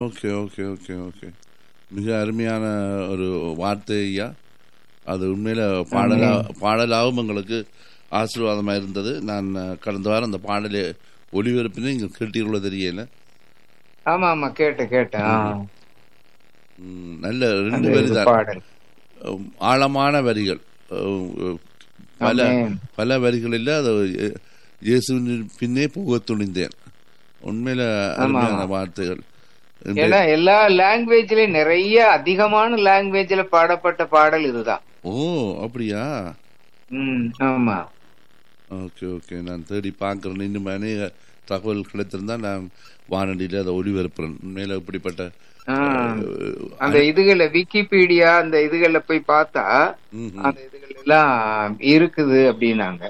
Okay okay okay okay மிக அருமையான ஒரு வார்த்தை ஐயா அது உண்மையில பாடலா பாடலாகவும் எங்களுக்கு ஆசீர்வாதமாக இருந்தது நான் அஹ், கடந்த வாரம் அந்த பாடலை ஒளிபரப்பினே இங்கே கேட்டீர்களோ தெரியல ஆமா ஆமா கேட்டு கேட்டேன் ஆ. ம், நல்ல ரெண்டு அந்த வரி இது தான் பாடல் உம், ஆழமான வரிகள் உம், பல ஆமென். பல வரிகளில் அது இயே- இயேசுவின் பின்னே போக துணிந்தேன் உண்மையில அருமையான வார்த்தைகள் இந்த- ஏன்னா எல்லா லாங்குவேஜ்லயும் நிறைய அதிகமான லாங்குவேஜ்ல பாடப்பட்ட பாடல் இதுதான் ஓ அப்படியா ம் ஆமா ஓகே ஓகே நான் தேடி பார்க்குறேன் இன்னும் அநேக தகவல் கிடைத்திருந்தா நான் வானொலியில் அதை ஒளிபரப்புறேன் உண்மையில இப்படிப்பட்ட ஆ. அஹ், அந்த இதுகள்ல விக்கிபீடியா அந்த இதுகள்ல போய் பார்த்தா ம்ஹும். அந்த இதுகள் எல்லாம் இருக்குது அப்படின்னாங்க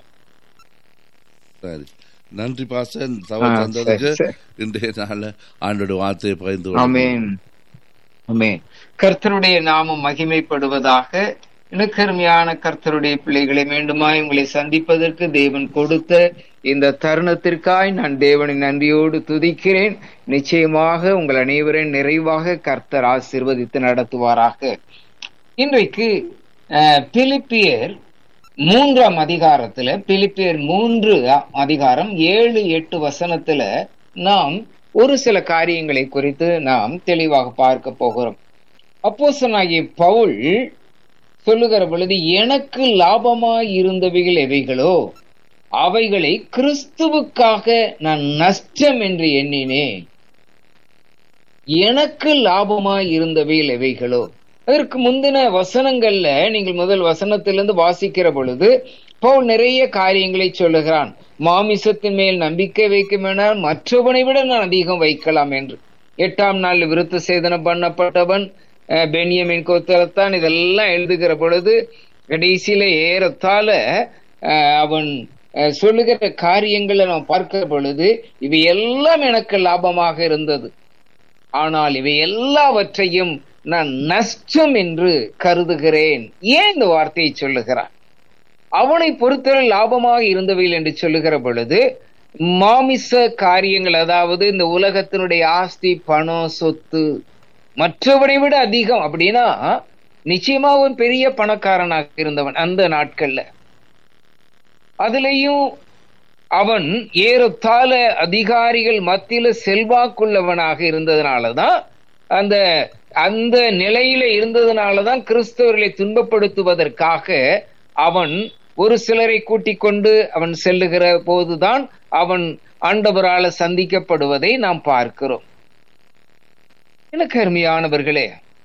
சரி நன்றி பாசன் தவறு ஆ, தந்ததுக்கு சரி, சரி. இன்றைய நாள்ல ஆண்டோட வார்த்தையை பகிர்ந்து கொள்கிறேன். ஆமென் ஆமென் கர்த்தருடைய நாமம் மகிமைப்படுவதாக இனக்கருமையான கர்த்தருடைய பிள்ளைகளை மீண்டுமாய் உங்களை சந்திப்பதற்கு தேவன் கொடுத்த இந்த தருணத்திற்காய் நான் தேவனை நன்றியோடு துதிக்கிறேன் நிச்சயமாக உங்கள் அனைவரையும் நிறைவாக கர்த்தர் ஆசீர்வதித்து நடத்துவாராக இன்றைக்கு அஹ், பிலிப்பியர் மூன்றாம் அதிகாரத்துல பிலிப்பியர் மூன்று அ- அதிகாரம் ஏழு எட்டு வசனத்துல நாம் ஒரு சில காரியங்களை குறித்து நாம் தெளிவாக பார்க்க போகிறோம் அப்போஸ்தலனாகிய பவுல் சொல்லுகிற பொழுது எனக்கு லாபமாய் இருந்தவைகள் எவைகளோ அவைகளை கிறிஸ்துவுக்காக நான் நஷ்டம் என்று எண்ணினேன் எனக்கு லாபமாய் இருந்தவைகள் எவைகளோ அதற்கு முந்தின வசனங்கள்ல நீங்கள் முதல் வசனத்திலிருந்து வாசிக்கிற பொழுது பவுல் நிறைய காரியங்களை சொல்லுகிறான் மாமிசத்தின் மேல் நம்பிக்கை வைக்குமெனால் மற்றவனை விட நான் அதிகம் வைக்கலாம் என்று எட்டாம் நாள் விருத்த சேதனம் பண்ணப்பட்டவன் அஹ், பென்யமின் கோத்தரத்தான் இதெல்லாம் எழுதுகிற பொழுது கடைசியில ஏறத்தாழ அஹ், அவன் அஹ், சொல்லுகிற காரியங்களை நாம் பார்க்கிற பொழுது இவை எல்லாம் எனக்கு லாபமாக இருந்தது ஆனால் இவை எல்லாவற்றையும் நான் நஷ்டம் என்று கருதுகிறேன் ஏன் இந்த வார்த்தையை சொல்லுகிறான் அவனை பொறுத்தவரை லாபமாக இருந்தவைகள் என்று சொல்லுகிற பொழுது மாமிச காரியங்கள் அதாவது இந்த உலகத்தினுடைய ஆஸ்தி பணம் சொத்து மற்றவனை விட அதிகம் அப்படின்னா நிச்சயமா ஒரு பெரிய பணக்காரனாக இருந்தவன் அந்த நாட்கள்ல அதுலயும் அவன் ஏறத்தாழ அதிகாரிகள் மத்தியில செல்வாக்குள்ளவனாக இருந்ததுனாலதான் அந்த அந்த நிலையில இருந்ததுனாலதான் கிறிஸ்தவர்களை துன்பப்படுத்துவதற்காக அவன் ஒரு சிலரை கூட்டிக் கொண்டு அவன் செல்லுகிற போதுதான் அவன் ஆண்டவரால சந்திக்கப்படுவதை நாம் பார்க்கிறோம் எனக்கு அருமையானவர்களே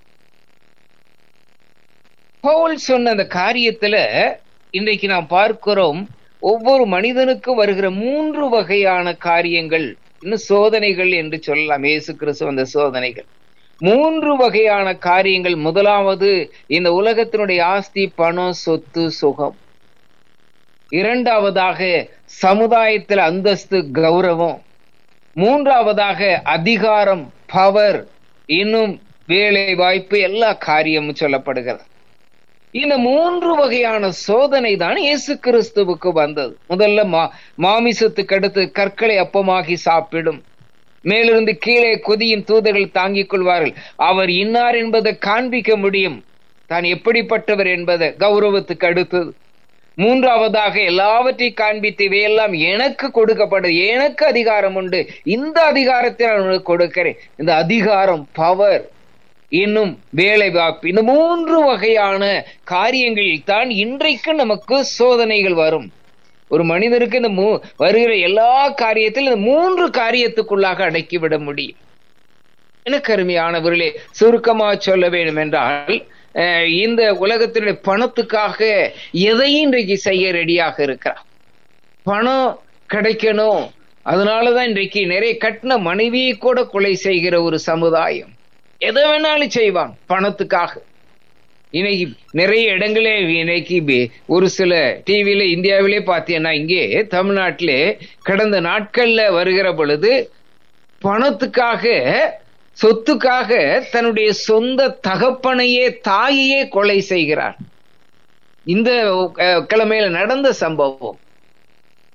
பவுல் சொன்ன அந்த காரியத்துல இன்றைக்கு நாம் பார்க்கிறோம் ஒவ்வொரு மனிதனுக்கும் வருகிற மூன்று வகையான காரியங்கள் இன்னும் சோதனைகள் என்று சொல்லலாம் இயேசு கிறிஸ்து அந்த சோதனைகள் மூன்று வகையான காரியங்கள் முதலாவது இந்த உலகத்தினுடைய ஆஸ்தி பணம் சொத்து சுகம் இரண்டாவதாக சமுதாயத்தில் அந்தஸ்து கௌரவம் மூன்றாவதாக அதிகாரம் பவர் இன்னும் வேலை வாய்ப்பு எல்லா காரியமும் சொல்லப்படுகிறது இந்த மூன்று வகையான சோதனை தான் இயேசு கிறிஸ்துவுக்கு வந்தது முதல்ல மா மாமிசத்துக்கு அடுத்து கற்களை அப்பமாகி சாப்பிடும் மேலிருந்து கீழே கொதியின் தூதர்கள் தாங்கிக் கொள்வார்கள் அவர் இன்னார் என்பதை காண்பிக்க முடியும் தான் எப்படிப்பட்டவர் என்பதை கௌரவத்துக்கு அடுத்தது மூன்றாவதாக எல்லாவற்றையும் காண்பித்து இவையெல்லாம் எனக்கு கொடுக்கப்பட்டது எனக்கு அதிகாரம் உண்டு இந்த அதிகாரத்தை நான் உனக்கு கொடுக்கிறேன் இந்த அதிகாரம் பவர் இன்னும் வேலை வாய்ப்பு இந்த மூன்று வகையான காரியங்களில் தான் இன்றைக்கு நமக்கு சோதனைகள் வரும் ஒரு மனிதருக்கு இந்த மூ வருகிற எல்லா காரியத்திலும் இந்த மூன்று காரியத்துக்குள்ளாக அடக்கிவிட முடியும் எனக்கு அருமையானவர்களே சுருக்கமா சொல்ல வேண்டும் என்றால் அஹ், இந்த உலகத்தினுடைய பணத்துக்காக எதையும் இன்றைக்கு செய்ய ரெடியாக இருக்கிறார் பணம் கிடைக்கணும் அதனாலதான் இன்றைக்கு நிறைய கட்டின மனைவியை கூட கொலை செய்கிற ஒரு சமுதாயம் எதை வேணாலும் செய்வான் பணத்துக்காக இன்னைக்கு நிறைய இடங்களே இன்னைக்கு பி- ஒரு சில டிவியில இந்தியாவிலே பார்த்தீங்கன்னா இங்கே தமிழ்நாட்டிலே கடந்த நாட்கள்ல வருகிற பொழுது பணத்துக்காக சொத்துக்காக தன்னுடைய சொந்த தகப்பனையே தாயையே கொலை செய்கிறார் இந்த அஹ், கிழமையில நடந்த சம்பவம்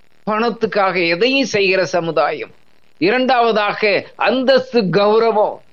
பணத்துக்காக எதையும் செய்கிற சமுதாயம் இரண்டாவதாக அந்தஸ்து கௌரவம்